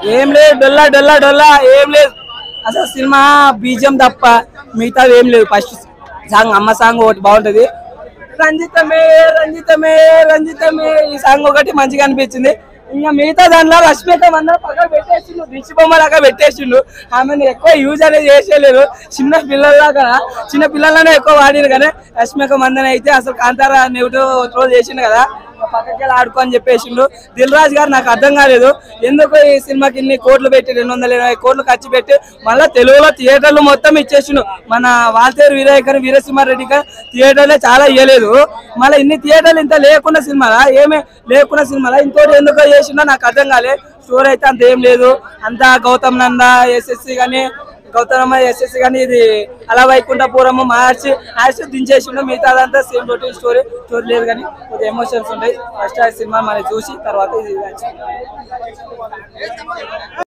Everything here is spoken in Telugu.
ఏం లేదు డొల్లా డొల్లా డొల్లా ఏం లేదు అసలు సినిమా బీజం తప్ప మిగతా ఏం లేదు ఫస్ట్ సాంగ్ అమ్మ సాంగ్ ఒకటి బాగుంటది రంజితమే రంజితమే రంజితమే ఈ సాంగ్ ఒకటి మంచిగా అనిపించింది ఇంకా మిగతా దాంట్లో రష్మిక మంద పక్కన పెట్టేసిండు దిష్టి బొమ్మ లాగా పెట్టేసిండు ఆమెను ఎక్కువ యూజ్ అనేది చేసేయలేదు చిన్న పిల్లల్లాగా చిన్న పిల్లలనే ఎక్కువ వాడిరు కానీ రష్మిక మందన అయితే అసలు కాంతారా నెగిటివ్ ట్రోల్ చేసిండు కదా పక్కకి వెళ్ళి ఆడుకో అని చెప్పేసిండు దిల్ రాజు గారు నాకు అర్థం కాలేదు ఎందుకు ఈ సినిమాకి ఇన్ని కోట్లు పెట్టి రెండు వందల ఇరవై కోట్లు ఖర్చు పెట్టి మళ్ళీ తెలుగులో థియేటర్లు మొత్తం ఇచ్చేసిండు మన వాల్తేరు వీరయ్య వీరసింహారెడ్డి గారు థియేటర్లే చాలా ఇవ్వలేదు మళ్ళీ ఇన్ని థియేటర్లు ఇంత లేకుండా సినిమాలా ఏమే లేకుండా సినిమాలా ఇంకోటి ఎందుకో చేసిండో నాకు అర్థం కాలే స్టోరీ అయితే అంత ఏం లేదు అంతా గౌతమ్ నంద ఎస్ఎస్సి కానీ గౌతమ ఎస్ఎస్సి కానీ ఇది అలా వైకుంఠపురము మార్చి యాక్షన్ దించేసిండు మిగతా అదంతా సేమ్ రొటీన్ స్టోరీ స్టోరీ లేదు కానీ కొద్దిగా ఎమోషన్స్ ఉంటాయి ఫస్ట్ ఆ సినిమా మనం చూసి తర్వాత ఇది